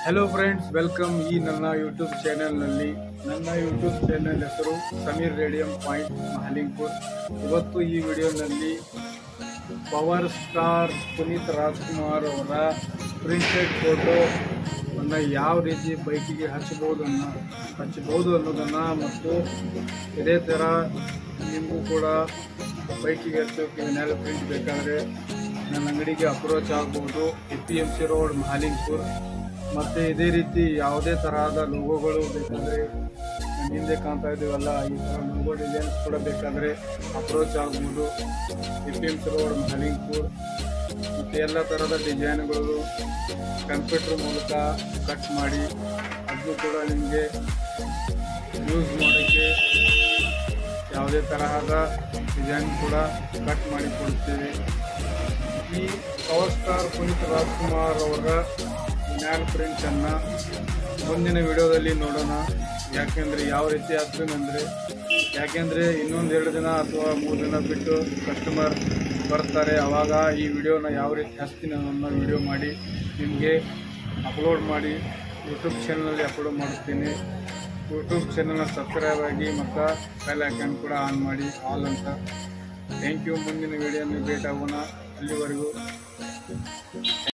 hello friends welcome ಈ ನನ್ನ YouTube ಚಾನೆಲ್ನಲ್ಲಿ ನನ್ನ ಯೂಟ್ಯೂಬ್ ಚಾನೆಲ್ ಹೆಸರು ಸಮೀರ್ ರೇಡಿಯಂ ಪಾಯಿಂಟ್ ಮಹಲಿಂಗ್ಪುರ್ ಇವತ್ತು ಈ ವಿಡಿಯೋನಲ್ಲಿ ಪವರ್ ಸ್ಟಾರ್ ಪುನೀತ್ ರಾಜ್ಕುಮಾರ್ ಅವರ ಪ್ರಿಂಟೆಡ್ ಫೋಟೋ ಅನ್ನು ಯಾವ ರೀತಿ ಬೈಕಿಗೆ ಹಚ್ಚಬಹುದನ್ನು ಹಚ್ಚಬಹುದು ಅನ್ನೋದನ್ನು ಮತ್ತು ಇದೇ ಥರ ನಿಮಗೂ ಕೂಡ ಬೈಕಿಗೆ ಹಚ್ಚೋಕೆ ವಿನಾಲ್ ಪ್ರಿಂಟ್ ಬೇಕಾದರೆ ನನ್ನ ಅಂಗಡಿಗೆ ಅಪ್ರೋಚ್ ಆಗ್ಬೋದು A P M C road Mahalingpur ಮತ್ತು ಇದೇ ರೀತಿ ಯಾವುದೇ ತರಹದ ಲೋಗೋಗಳು ಬೇಕಾದರೆ ನನ್ನ ಹಿಂದೆ ಕಾಣ್ತಾ ಇದ್ದೀವಲ್ಲ ಈ ಥರ ಲೋಗೋ ಡಿಸೈನ್ಸ್ ಕೂಡ ಬೇಕಾದರೆ ಅಪ್ರೋಚ್ ಆಗ್ಬೋದು A P M C road Mahalingpur ಮತ್ತು ಎಲ್ಲ ಥರದ ಡಿಸೈನ್ಗಳು ಕಂಪ್ಯೂಟರ್ ಮೂಲಕ ಕಟ್ ಮಾಡಿ ಅದನ್ನು ಕೂಡ ನಿಮಗೆ ಯೂಸ್ ಮಾಡೋಕ್ಕೆ ಯಾವುದೇ ತರಹದ ಡಿಸೈನ್ ಕೂಡ ಕಟ್ ಮಾಡಿ ಕೊಡುತ್ತೇವೆ ಈ ಪವರ್ ಸ್ಟಾರ್ ಪುನೀತ್ ರಾಜ್ಕುಮಾರ್ ಅವರ ನ್ಯಾನ್ ಪ್ರಿಂಟನ್ನು ಮುಂದಿನ ವಿಡಿಯೋದಲ್ಲಿ ನೋಡೋಣ ಯಾಕೆಂದರೆ ಯಾವ ರೀತಿ ಆಗ್ತೇನೆಂದರೆ ಯಾಕೆಂದರೆ ಇನ್ನೊಂದು ಎರಡು ದಿನ ಅಥವಾ ಮೂರು ದಿನ ಬಿಟ್ಟು ಕಸ್ಟಮರ್ ಬರ್ತಾರೆ ಆವಾಗ ಈ ವಿಡಿಯೋನ ಯಾವ ರೀತಿ ಹಚ್ತೀನಿ ಅನ್ನೋ ವಿಡಿಯೋ ಮಾಡಿ ನಿಮಗೆ ಅಪ್ಲೋಡ್ ಮಾಡಿ ಯೂಟ್ಯೂಬ್ ಚಾನಲಲ್ಲಿ ಅಪ್ಲೋಡ್ ಮಾಡುತ್ತೀನಿ ಯೂಟ್ಯೂಬ್ ಚಾನಲ್ನ ಸಬ್ಸ್ಕ್ರೈಬ್ ಆಗಿ ಮತ್ತು ಬೆಲ್ ಐಕನ್ ಕೂಡ ಆನ್ ಮಾಡಿ ಆಲ್ ಅಂತ ಥ್ಯಾಂಕ್ ಯು ಮುಂದಿನ ವಿಡಿಯೋನ ಭೇಟಿ ಆಗೋಣ ಅಲ್ಲಿವರೆಗೂ